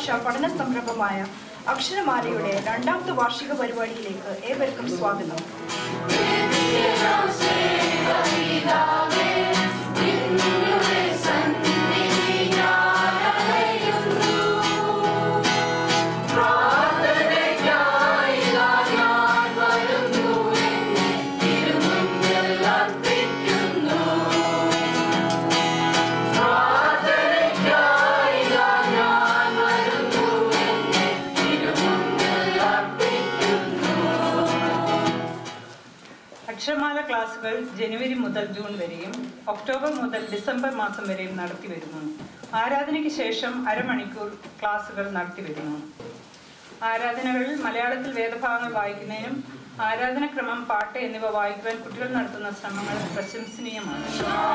മാതൃഭാഷ പഠന സംരംഭമായ അക്ഷരമാലയുടെ രണ്ടാമത്തെ വാർഷിക പരിപാടിയിലേക്ക് ഏവർക്കും സ്വാഗതം അക്ഷരമാല ക്ലാസുകൾ ജനുവരി മുതൽ ജൂൺ വരെയും ഒക്ടോബർ മുതൽ ഡിസംബർ മാസം വരെയും നടത്തി വരുന്നു ആരാധനയ്ക്ക് ശേഷം അരമണിക്കൂർ ക്ലാസുകൾ നടത്തി വരുന്നു ആരാധനകളിൽ മലയാളത്തിൽ വേദഭാഗങ്ങൾ വായിക്കുന്നതിനും ആരാധനക്രമം പാട്ട് എന്നിവ വായിക്കുവാൻ കുട്ടികൾ നടത്തുന്ന ശ്രമങ്ങൾ പ്രശംസനീയമാണ്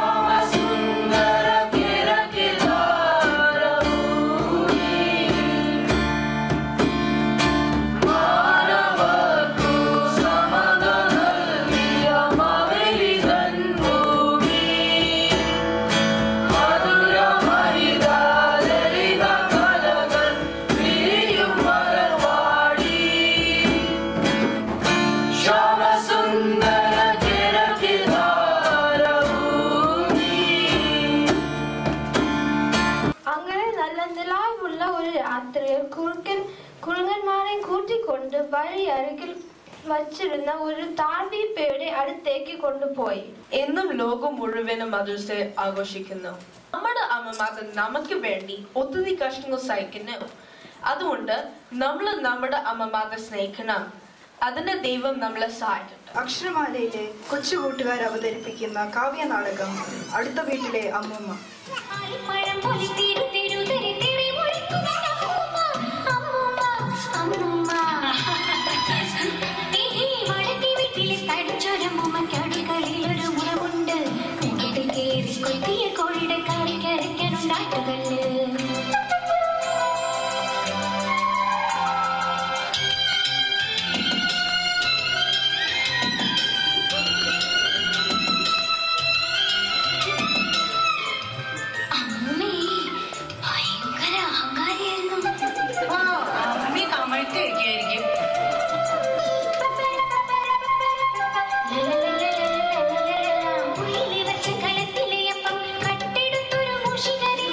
അങ്ങനെ നല്ല നിലാവുള്ള ഒരു രാത്രിയിൽ കുറുക്കൻ കുറുങ്ങന്മാരെ കൂട്ടിക്കൊണ്ട് വഴി അരികിൽ വച്ചിരുന്ന ഒരു താഴ്വീപ്പയുടെ അടുത്തേക്ക് കൊണ്ടുപോയി എന്നും ലോകം മുഴുവനും മദർസ് ഡേ ആഘോഷിക്കുന്നു നമ്മുടെ അമ്മമാർ നമുക്ക് വേണ്ടി ഒത്തിരി കഷ്ടങ്ങൾ സഹിക്കുന്നു അതുകൊണ്ട് നമ്മൾ നമ്മുടെ അമ്മമാരെ സ്നേഹിക്കണം അതിന് ദൈവം നമ്മളെ സഹായിക്കട്ടെ അക്ഷരമാലയിലെ കൊച്ചു കൂട്ടുകാർ അവതരിപ്പിക്കുന്ന കാവ്യ നാടകം അടുത്ത വീട്ടിലെ അമ്മൂമ്മ ആലിപ്പഴം പോലെ തിരു തിരു തിരി തിരി മുഴക്കുന്നുണ്ട് അമ്മൂമ്മ, അമ്മൂമ്മ, അമ്മൂമ്മ. ഈ വടക്കേ വീട്ടിലെ തടിച്ചൊരമ്മൂമ്മയ്ക്ക് അടുക്കളയിലൊരു മുളകുണ്ട്. മുളകിൽ കേറി കൊത്തിയ കോഴിയുടെ കറിക്കരയ്ക്കാനുണ്ടാട്ടുകല്ല് അമ്മേ ഭയങ്കര അഹങ്കാരിയായിരുന്നു അമ്മി കമഴ്ത്തിരിക്കുകയായിരിക്കും ഉള്ളിൽ വെച്ച കലത്തിലെ അപ്പം കട്ടെടുത്തൊരു മൂഷികനെ.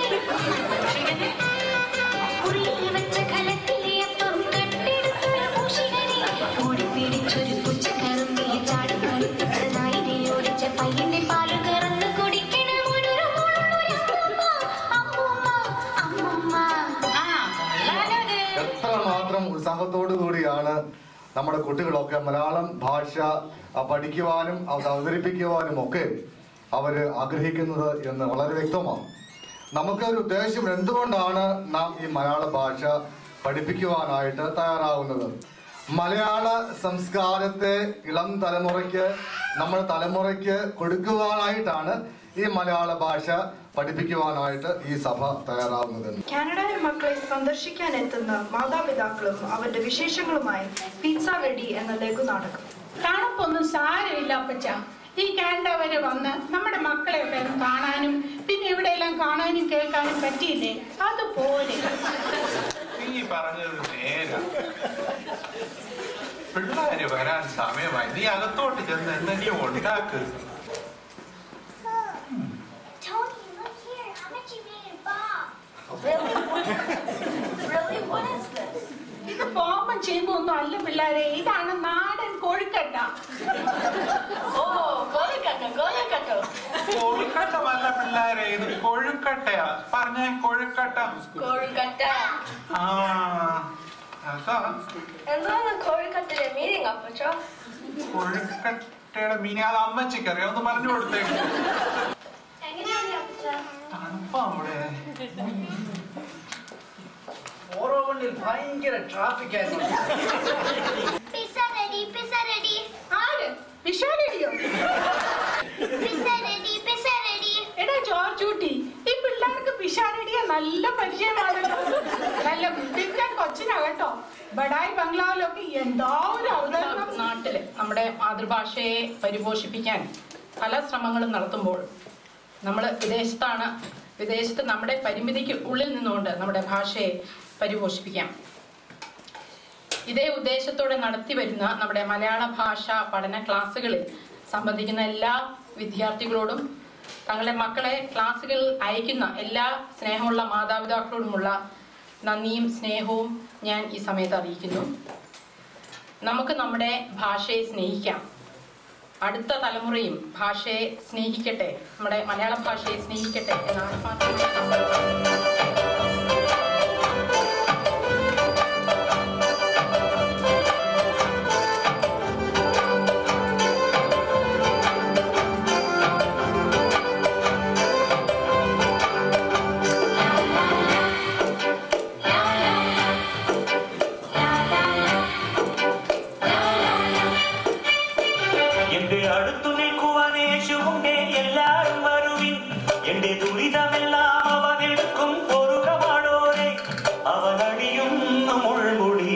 ഉള്ളിൽ വെച്ച കലത്തിലെ അപ്പം കട്ടെടുത്തൊരു മൂഷികനെ. ഓടിപ്പിടിച്ചൊരു പുച്ചക്കറുമ്പിയെ ചാടിക്കളിപ്പിച്ച നായിനെ ഓടിച്ച പയ്യന്റെ പാല് കറന്ന് കുടിക്കണ ഒരു മുഴുവൻ അമ്മൂമ്മ, അമ്മൂമ്മ, അമ്മൂമ്മ. ആ കൊള്ളാലത് എത്രമാത്രം ഉത്സാഹത്തോടു കൂടിയാണ് നമ്മുടെ കുട്ടികളൊക്കെ മലയാളം ഭാഷ ആ, പഠിക്കുവാനും അത് അവതരിപ്പിക്കുവാനും ഒക്കെ അവര് ആഗ്രഹിക്കുന്നത് എന്ന് വളരെ വ്യക്തമാണ് നമുക്കൊരു ഉദ്ദേശം എന്തുകൊണ്ടാണ് നാം ഈ മലയാള ഭാഷ പഠിപ്പിക്കുവാനായിട്ട് തയ്യാറാവുന്നത് മലയാള സംസ്കാരത്തെ ഇളം തലമുറയ്ക്ക് നമ്മുടെ തലമുറയ്ക്ക് കൊടുക്കുവാനായിട്ടാണ് ഈ മലയാള ഭാഷ പഠിപ്പിക്കുവാനായിട്ട് ഈ സഭ തയ്യാറാവുന്നത് കാനഡയിൽ മക്കളെ സന്ദർശിക്കാൻ എത്തുന്ന മാതാപിതാക്കളും അവരുടെ വിശേഷങ്ങളുമായി പിസ്സ റെഡി എന്ന ലഘുനാടകം തണുപ്പൊന്നും സാരമില്ല അപ്പച്ച ഈ കാനഡ വരെ വന്ന് നമ്മുടെ മക്കളെയൊക്കെ ഒന്ന് കാണാനും പിന്നെ ഇവിടെയെല്ലാം കാണാനും കേൾക്കാനും പറ്റിയില്ലേ അതുപോലെ നീ പറഞ്ഞത് നേരാ പിള്ളേര് വരാൻ സമയമായി നീ അകത്തോട്ട് ചെന്ന് എന്തെങ്കിലും ഉണ്ടാക്ക് Tony, look here. I bet you made a bomb. Really? What is this? ഇത് ബോംബം ചെയ്യുമ്പൊന്നും അല്ല പിള്ളേരെ ഇതാണ് നാടൻ കൊഴുക്കട്ട ഓ കൊലക്കട്ടോ കൊലക്കട്ടോ കൊഴുക്കട്ടമല്ല പിള്ളേരെ ഇത് കൊഴുക്കട്ടയാ പറഞ്ഞേ കൊഴുക്കട്ട കൊഴുക്കട്ട ആ അതാ എന്താണ് കൊഴുക്കട്ടിലെ മീനിങ് അപ്പച്ചോ കൊഴുക്കട്ടയുടെ മീനി അത് അമ്മച്ചിക്കറിയാം ഒന്ന് പറഞ്ഞു കൊടുത്തേക്ക് എങ്ങനെയാണ് അപ്പച്ചാ? തണുപ്പാ അവിടെ ഓറോവണ്ണിൽ ഭയങ്കര ട്രാഫിക് ആയിരുന്നു Pizza ready, pizza ready. ആര് വിഷാലിയോ Pizza ready, pizza ready. എടാ ജോർജ് കുട്ടി ഈ പിള്ളേർക്ക് പിഷാരടിയ നല്ല പരിചയമാണല്ലോ നല്ല വിദ്യാൻ കൊച്ചിനാ കേട്ടോ ബഡായി ബംഗ്ലാവിലൊക്കെ എന്താ ഒരു അവതരണം നാട്ടില് നമ്മുടെ മാതൃഭാഷയെ പരിപോഷിപ്പിക്കാൻ പല ശ്രമങ്ങളും നടത്തുമ്പോൾ നമ്മൾ വിദേശത്താണ് വിദേശത്ത് നമ്മുടെ പരിമിതിക്ക് ഉള്ളിൽ നിന്നുകൊണ്ട് നമ്മുടെ ഭാഷയെ പരിപോഷിപ്പിക്കാം ഇതേ ഉദ്ദേശത്തോടെ നടത്തി വരുന്ന നമ്മുടെ മലയാള ഭാഷ പഠന ക്ലാസ്സുകളിൽ സംബന്ധിക്കുന്ന എല്ലാ വിദ്യാർത്ഥികളോടും തങ്ങളുടെ മക്കളെ ക്ലാസ്സുകളിൽ അയക്കുന്ന എല്ലാ സ്നേഹമുള്ള മാതാപിതാക്കളോടുമുള്ള നന്ദിയും സ്നേഹവും ഞാൻ ഈ സമയത്ത് അറിയിക്കുന്നു നമുക്ക് നമ്മുടെ ഭാഷയെ സ്നേഹിക്കാം അടുത്ത തലമുറയും ഭാഷയെ സ്നേഹിക്കട്ടെ നമ്മുടെ മലയാള ഭാഷയെ സ്നേഹിക്കട്ടെ എന്ന് ആത്മാർത്ഥമായി എന്റെ അടുത്തു നിൽക്കുവാൻ യേശുവുണ്ടേ എല്ലാരും വരുവിൻ എന്റെ ദുരിതമെല്ലാം അവനെടുക്കും പൊറുകമാണോരെ അവൻ അണിയുന്നു മുൾമുടി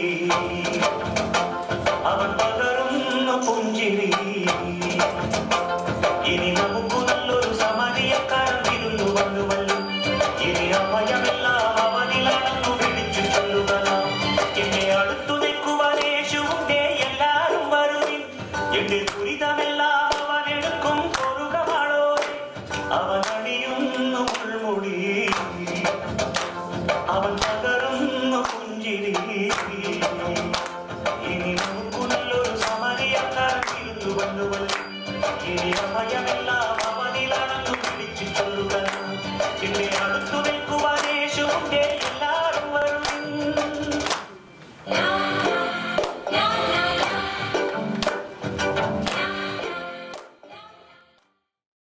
അവൻ പകരുന്നു പുഞ്ചിരി ഇനി നമുക്ക് നല്ലൊരു സമരിയക്കാരൻ തിരുന്നു വന്നുവല്ലോ ഇനി അഭയമെല്ലാം അവനിലാണെന്നു വിളിച്ചു ചൊല്ലുക നാം. എന്റെ അടുത്തു നിൽക്കുവാൻ യേശുവുണ്ടേ എല്ലാരും വരുവിൻ എന്റെ ദുരിതമെല്ലാം അവനെടുക്കും പൊറുകമാണോ അവൻ അണിയുന്നു മുൾമുടി അവൻ പകരുന്നു പുഞ്ചിരി ഇനി നമുക്ക് നല്ലൊരു സമരിയക്കാരൻ തിരുന്നു വന്നുവല്ലോ ഇനി അഭയമെല്ലാം അവനിലാണെന്നു വിളിച്ചു ചൊല്ലുക എന്റെ അടുത്തു